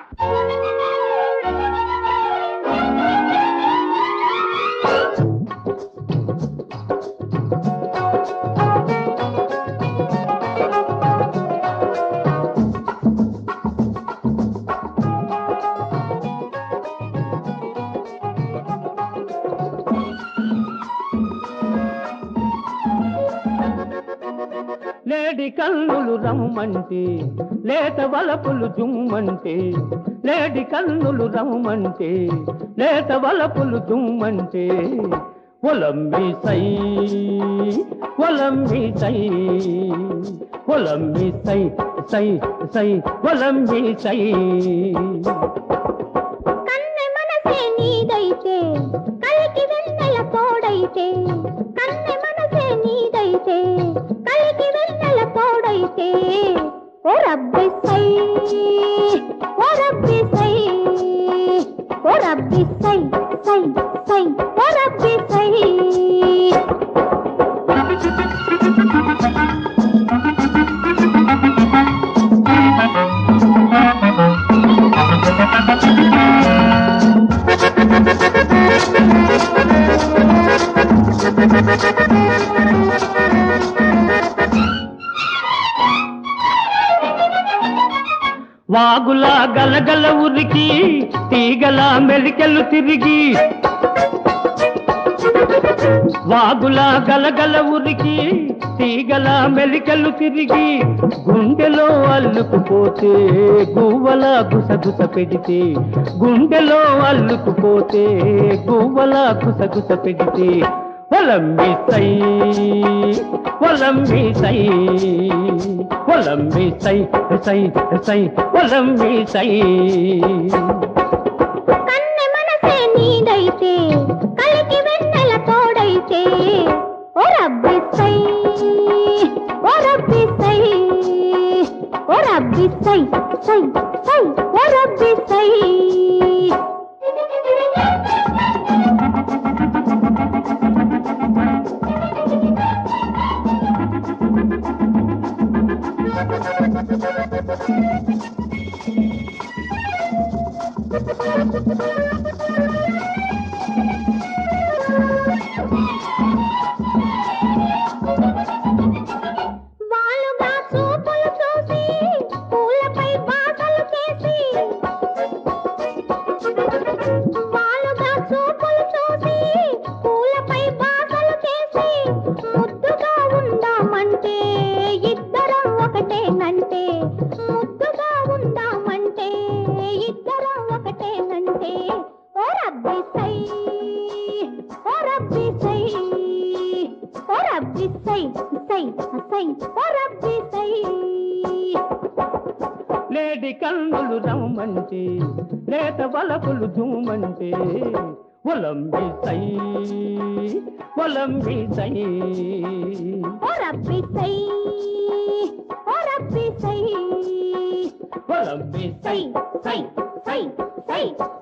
లేడి కన్నులు రమ్మంటే లేత వలపులు జుమ్మంటే లేడి కన్నులు రమ్మంటే లేత వలపులు జుమ్మంటే ఒలంబి సై ఒలంబి సై ఒలంబి సై సై సై ఒలంబి సై కన్నె మనసే నీదైతే కలికి వెన్నెల తోడైతే కన్నె మనసే నీదైతే కలికి వెన్నెల తోడైతే ఓ రబ్బి సై ఓ రబ్బి సై ఓ రబ్బి సై సై సై ఓ రబ్బి సై వాగులా గలగల ఉరికి తీగల మెలికెలు తిరిగి వాగులా గలగల ఉరికి తీగల మెలికలు తిరిగి గుండెలో అల్లుకుపోతే గువ్వల గుసగుస పెడితే గుండెలో అల్లుకుపోతే గువ్వల గుసగుస పెడితే ఒలంబి సై ఒలంబి సై ఒలంబి సై సై సై ఒలంబి సై కన్నె మనసే నీదైతే కలికి వెన్నెల తోడైతే ఓ రబ్బి సై ఓ రబ్బి సై ఓ రబ్బి సై సై సై ఓ రబ్బి సై వాలుగా చూపులు చూసి పూలపై బాసలు చేసి వాలుగా చూపులు చూసి పూలపై బాసలు చేసి ముద్దుగా ఉందామంటే ఇద్దరం ఒకటేనంటే ముద్దుగా ఉందామంటే ఇద్దరం ఒకటేనంటే ఓ రబ్బి సై ఓ రబ్బి సై ఓ రబ్బి సై సై సై ఓ రబ్బి సై లేడి కన్నులు రమ్మంటే లేత వలపులు జూమంటే ఒలంబి సై ఒలంబి సై ఓ రబ్బి సై ఓ రబ్బి సై ఒలంబి సై సై సై సై సై